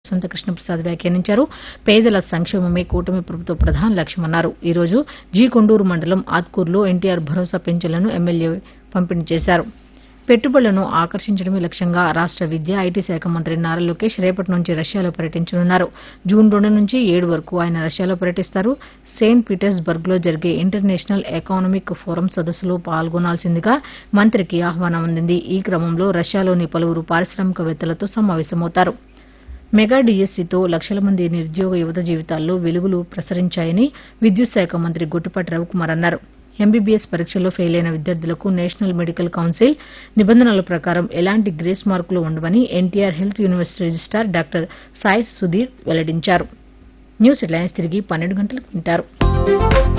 వసంత కృష్ణప్రసాద్ వ్యాఖ్యానించారు పేదల సంక్షేమమే కూటమి ప్రభుత్వ ప్రధాన లక్ష్యమన్నారు ఈ రోజు జీ కొండూరు మండలం ఆత్కూరులో ఎన్టీఆర్ భరోసా పింఛన్లను ఎమ్మెల్యే పంపిణీ చేశారు పెట్టుబడులను ఆకర్షించడమే లక్ష్యంగా రాష్ట విద్య ఐటీ శాఖ మంత్రి నారా లోకేష్ రేపటి నుంచి రష్యాలో పర్యటించనున్నారు జూన్ రెండు నుంచి ఏడు వరకు ఆయన రష్యాలో పర్యటిస్తారు సెయింట్ పీటర్స్బర్గ్ లో జరిగే ఇంటర్నేషనల్ ఎకానమిక్ ఫోరం సదస్సులో పాల్గొనాల్సిందిగా మంత్రికి ఆహ్వానం అందింది ఈ క్రమంలో రష్యాలోని పలువురు పారిశ్రామికవేత్తలతో సమావేశమవుతారు మెగా డీఎస్సీతో లక్షల మంది నిరుద్యోగ యువత జీవితాల్లో వెలుగులు ప్రసరించాయని విద్యుత్ శాఖ మంత్రి గొట్టిపాటి రవికుమార్ అన్నారు ఎంబీబీఎస్ పరీక్షల్లో ఫెయిల్ అయిన విద్యార్థులకు నేషనల్ మెడికల్ కౌన్సిల్ నిబంధనల ప్రకారం ఎలాంటి గ్రేస్ మార్కులు ఉండవని NTR health university registrar doctor Sai Sudheer వెల్లడించారు న్యూస్ హెడ్లైన్స్ తిరిగి పన్నెండు గంటలకు వింటారు